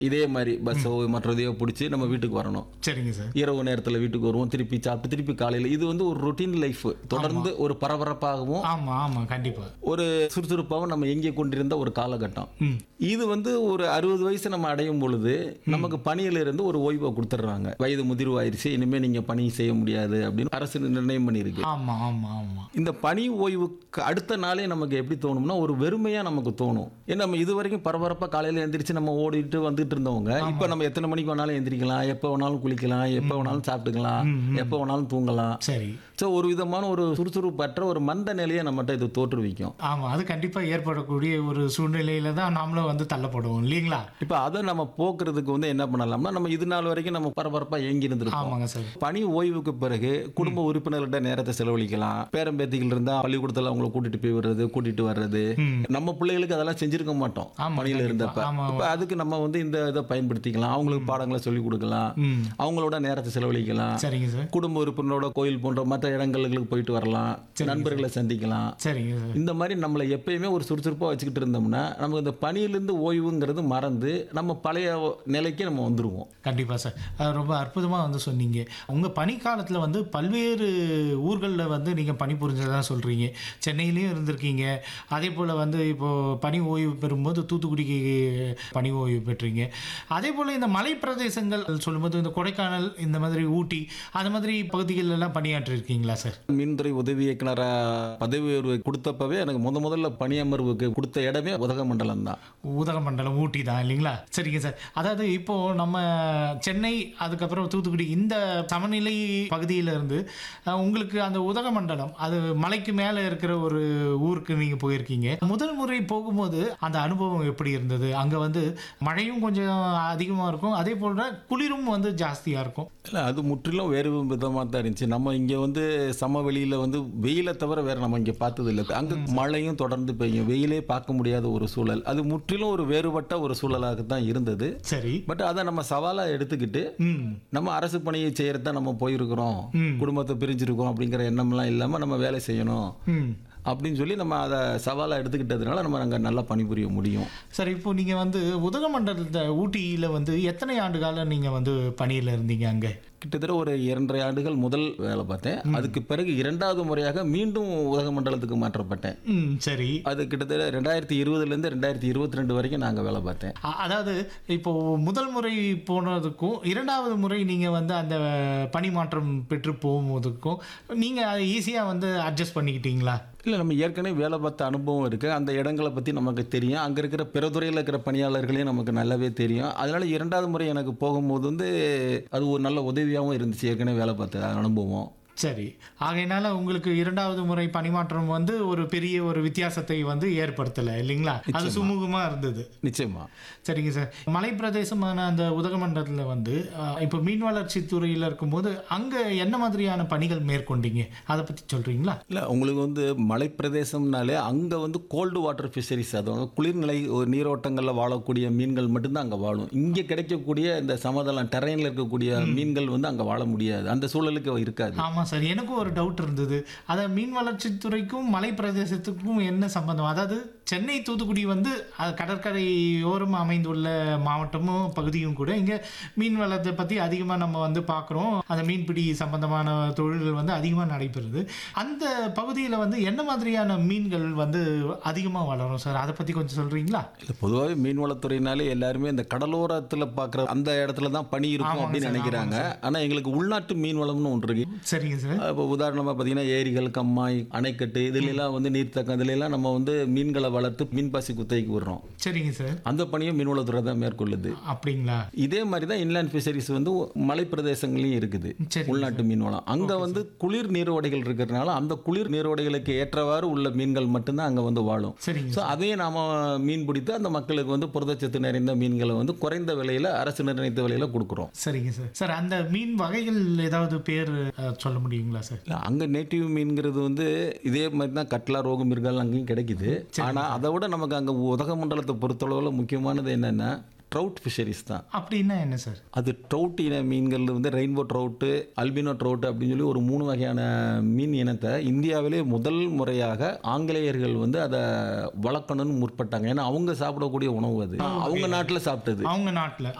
இதே மாதிரி பஸ்ஸோ மற்றதையோ பிடிச்சி நம்ம வீட்டுக்கு வரணும் சரிங்க சார் இரவு நேரத்தில் வீட்டுக்கு வருவோம் திருப்பி சாப்பிட்டு திருப்பி காலையில் இது வந்து ஒரு ரொட்டீன் லைஃப் தொடர்ந்து ஒரு பரபரப்பாகவும் ஆமா ஆமா கண்டிப்பா ஒரு சுறுசுறுப்பாகவும் நம்ம எங்கே கொண்டிருந்த ஒரு காலகட்டம் ம் இது வந்து ஒரு அறுபது வயசு நம்ம அடையும் பொழுது நமக்கு பணியில இருந்து ஒரு ஓய்வை கொடுத்துட்றாங்க வயது முதிர்வாயிருச்சு இனிமே நீங்க பணி செய்ய முடியாது அப்படின்னு அரசு நிர்ணயம் பண்ணியிருக்கு ஆமா ஆமா ஆமா இந்த பணி ஓய்வுக்கு அடுத்த நாளே நமக்கு எப்படி தோணும்னா ஒரு வெறுமையா நமக்கு தோணும் ஏன்னா நம்ம இது வரைக்கும் பரபரப்பா காலையில எந்திரிச்சு நம்ம ஓடிட்டு வந்துட்டு இருந்தவங்க இப்ப நம்ம எத்தனை மணிக்கு வேணாலும் எந்திரிக்கலாம் எப்ப வேணாலும் குளிக்கலாம் எப்ப வேணாலும் சாப்பிட்டுக்கலாம் எப்ப வேணாலும் தூங்கலாம் சரி ஸோ ஒரு விதமான ஒரு சுறுசுறுப்பற்ற ஒரு மந்த நிலையை நம்மகிட்ட இது தோற்றுவிக்கும் ஆமா அது கண்டிப்பா ஏற்படக்கூடிய ஒரு சூழ்நிலையில தான் நாமளும் வந்து தள்ளப்படுவோம் இல்லைங்களா இப்போ அதை நம்ம போக்குறதுக்கு வந்து என்ன பண்ணலாம்னா நம்ம இது நாள் வரைக்கும் நம்ம பரபரப்பா ஏங்கி இருந்திருக்கோம் ஆமாங்க சார் பணி ஓய்வுக்கு பிறகு குடும்ப உறுப்பினர்கிட்ட நேரத்தை செலவழிக்கலாம் பேரம்பேத்திகள் இருந்தா பள்ளிக்கூடத்துல அவங்கள கூட்டிட்டு போய் வர்றது கூட்டிட்டு வர்றது ம். நம்ம பிள்ளைகளுக்கு அதெல்லாம் செஞ்சிருக்க மாட்டோம் ஆமா, பணியில கண்டிப்பா. இருந்தப்ப ஆமா. இப்ப அதுக்கு நம்ம வந்து இந்த இதை பயன்படுத்திக்கலாம் அவங்களுக்கு பாடங்களை சொல்லி கொடுக்கலாம் ம் அவங்களோட நேரத்தை செலவழிக்கலாம் சரிங்க சார் குடும்ப உறுப்பினரோட கோயில் போன்ற மற்ற இடங்களுக்கு போயிட்டு வரலாம் நண்பர்களை சந்திக்கலாம் சரிங்க சார் இந்த மாதிரி நம்மளை எப்பயுமே ஒரு சுறுசுறுப்பாக வச்சுக்கிட்டு இருந்தோம்னா நமக்கு இந்த பணியிலிருந்து ஓய்வுங்கிறது மறந்து நம்ம பழைய நிலைக்கு நம்ம வந்துருவோம் கண்டிப்பாக சார் அஹ் ரொம்ப அற்புதமாக வந்து சொன்னீங்க உங்கள் பணிக்காலத்தில் வந்து பல்வேறு ஊர்களில் வந்து நீங்கள் பணிபுரிஞ்சதாக சொல்கிறீங்க சென்னையிலையும் இருந்திருக்கீங்க அதே போல் வந்து இப்போது பணி ஓய்வு பெறும்போது தூத்துக்குடிக்கு பணி ஓய்வு பெற்றீங்க அதே போல் இந்த மலை பிரதேசங்கள் சொல்லும்போது இந்த கொடைக்கானல் இந்த மாதிரி ஊட்டி அந்த மாதிரி பகுதிகள் எல்லாம் பணியாற்றிருக்கீங்களா சார் மின்துறை உதவி இயக்குனராக பதவி உயர்வு கொடுத்தப்பவே எனக்கு முத முதல்ல பணியமர்வுக்கு கொடுத்த இடமே உதகமண்டலம் தான் உதகமண்டலம் ஊட்டி தான் இல்லைங்களா சரிங்க சார் அதாவது இப்போ நம்ம சென்னை அதுக்கப்புறம் தூத்துக்குடி இந்த சமநிலை பகுதியில இருந்து அஹ், உங்களுக்கு அந்த உதகமண்டலம் அது மலைக்கு மேலே இருக்கிற ஒரு ஊருக்கு நீங்க போயிருக்கீங்க முதல் முறை போகும்போது அந்த அனுபவம் எப்படி இருந்தது அங்க வந்து மழையும் கொஞ்சம் அதிகமா இருக்கும் அதே போல குளிரும் வந்து ஜாஸ்தியா இருக்கும் இல்லை அது முற்றிலும் வேறு விதமாக தான் இருந்துச்சு நம்ம இங்கே வந்து சமவெளியில் வந்து வெயிலை தவிர வேற நம்ம இங்கே பார்த்தது இல்லை அங்கே மழையும் தொடர்ந்து பெய்யும் வெயிலே பார்க்க முடியாத ஒரு சூழல் அது முற்றிலும் ஒரு வேறுபட்ட ஒரு சூழலாக தான் இருந்தது சரி பட் அதை நம்ம சவாலாக எடுத்துக்கிட்டு ம் நம்ம அரசு பணியை செய்யறது தான் நம்ம போயிருக்கிறோம் ம். குடும்பத்தை பிரிஞ்சிருக்கோம் அப்படிங்கிற எண்ணம்லாம் இல்லாமல் நம்ம வேலை செய்யணும் ம் அப்படின்னு சொல்லி நம்ம அதை சவாலாக எடுத்துக்கிட்டதுனால நம்ம அங்கே நல்லா பணிபுரிய முடியும் சரி இப்போ நீங்க வந்து உதகமண்டலத்தை ஊட்டியில வந்து எத்தனை ஆண்டு காலம் நீங்க வந்து பணியில இருந்தீங்க அங்க கிட்டத்தட்ட ஒரு இரண்டரை ஆண்டுகள் முதல் வேலை பார்த்தேன் அதுக்கு பிறகு இரண்டாவது முறையாக மீண்டும் உதகமண்டலத்துக்கு மாற்றப்பட்டேன் ம் சரி அது கிட்டத்தட்ட ரெண்டாயிரத்தி இருபதுலேருந்து ரெண்டாயிரத்தி இருபத்தி ரெண்டு வரைக்கும் நாங்கள் வேலை பார்த்தேன் அ- அதாவது இப்போ முதல் முறை போனதுக்கும் இரண்டாவது முறை நீங்க வந்து அந்த பணி மாற்றம் பெற்று போகும்போதுக்கும் நீங்க அதை ஈஸியா வந்து அட்ஜஸ்ட் பண்ணிக்கிட்டீங்களா இல்லை நம்ம ஏற்கனவே வேலை பார்த்த அனுபவம் இருக்குது அந்த இடங்களை பற்றி நமக்கு தெரியும் அங்கே இருக்கிற பிற துறையில் இருக்கிற பணியாளர்களையும் நமக்கு நல்லாவே தெரியும் அதனால இரண்டாவது முறை எனக்கு போகும்போது வந்து அது ஒரு நல்ல உதவியாகவும் இருந்துச்சு ஏற்கனவே வேலை பார்த்த அனுபவம் சரி ஆகையினால உங்களுக்கு இரண்டாவது முறை பணிமாற்றம் வந்து ஒரு பெரிய ஒரு வித்தியாசத்தை வந்து ஏற்படுத்தலை இல்லைங்களா அது சுமூகமா இருந்தது நிச்சயமா சரிங்க சார் மலை பிரதேசமான அந்த உதகமண்டலத்தில் வந்து அஹ், இப்போ மீன் வளர்ச்சி துறையில் இருக்கும்போது அங்கே என்ன மாதிரியான பணிகள் மேற்கொண்டீங்க அதை பற்றி சொல்கிறீங்களா இல்லை உங்களுக்கு வந்து மலைப்பிரதேசம்னாலே அங்கே வந்து கோல்டு வாட்டர் ஃபிஷரிஸ் அதாவது குளிர்நிலை ஒரு நீரோட்டங்களில் வாழக்கூடிய மீன்கள் மட்டும்தான் அங்கே வாழும் இங்கே கிடைக்கக்கூடிய இந்த சமதளம் டெரைனில் இருக்கக்கூடிய மீன்கள் வந்து அங்கே வாழ முடியாது அந்த சூழலுக்கு இருக்காது ஆமாம் சார் எனக்கும் ஒரு டவுட் இருந்தது அதை மீன் வளர்ச்சித்துறைக்கும் மலை பிரதேசத்துக்கும் என்ன சம்பந்தம் அதாவது சென்னை தூத்துக்குடி வந்து அது கடற்கரையோரம் அமைந்துள்ள மாவட்டமும் பகுதியும் கூட இங்கே மீன் வளத்தை பற்றி அதிகமாக நம்ம வந்து பார்க்குறோம் அந்த மீன்பிடி சம்பந்தமான தொழில்கள் வந்து அதிகமாக நடைபெறுது அந்த பகுதியில் வந்து என்ன மாதிரியான மீன்கள் வந்து அதிகமாக வளரும் சார் அதை பற்றி கொஞ்சம் சொல்கிறீங்களா இல்லை பொதுவாகவே மீன்வளத்துறையினாலே எல்லாருமே இந்த கடலோரத்தில் பார்க்குற அந்த இடத்துல தான் பனி இருக்கும் ஆமாங்க அப்படின்னு சார், நினைக்கிறாங்க ஆனால் எங்களுக்கு உள்நாட்டு மீன்வளம்னு ஒன்று இருக்கு சரிங்க சார் இப்போ உதாரணமாக பார்த்தீங்கன்னா ஏரிகள் கம்மாய் அணைக்கட்டு இதுலெல்லாம் வந்து நீர்த்தக்கம் இதுலெல்லாம் நம்ம வந்து மீன்களை வளர்த்து மீன்பாசி குத்தகைக்கு விடுறோம் சரிங்க சார் அந்த பணியை மீன்வளத்துறை தான் மேற்கொள்ளுது அப்படிங்களா இதே மாதிரி தான் இன்லேண்ட் ஃபிஷரிஸ் வந்து மலை பிரதேசங்களையும் இருக்குது சரி உள்நாட்டு மீன்வளம் அங்கே வந்து குளிர் நீரோடைகள் இருக்கிறதுனால அந்த குளிர் நீரோடைகளுக்கு ஏற்றவாறு உள்ள மீன்கள் மட்டும்தான் அங்கே வந்து வாழும் சரிங்க ஸோ அதையும் நாம மீன் பிடித்து அந்த மக்களுக்கு வந்து புரதச்சத்து நிறைந்த மீன்களை வந்து குறைந்த விலையில் அரசு நிர்ணயித்த விலையில் கொடுக்குறோம் சரிங்க சார் சார் அந்த மீன் வகைகள் ஏதாவது பேர் அஹ், சொல்ல முடியுங்களா சார் இல்லை அங்கே நேட்டிவ் மீன்கிறது வந்து இதே மாதிரி தான் கட்லா ரோகு மிருகால் அங்கேயும் கிடைக்குது ஆனால் அதை விட நமக்கு அங்கே உதகமண்டலத்தை பொறுத்தளவில் முக்கியமானது என்னென்னா ட்ரவுட் ஃபிஷரிஸ் தான் அப்படின்னா என்ன சார் அது ட்ரவுட் இன மீன்கள் வந்து ரெயின்போ ட்ரவுட்டு அல்பினோ ட்ரவுட் அப்படின்னு சொல்லி ஒரு மூணு வகையான மீன் இனத்தை இந்தியாவிலே முதல் முறையாக ஆங்கிலேயர்கள் வந்து அதை வளர்க்கணும்னு முற்பட்டாங்க ஏன்னா அவங்க சாப்பிடக்கூடிய உணவு அது அவங்க நாட்டில் சாப்பிட்டது அவங்க நாட்டுல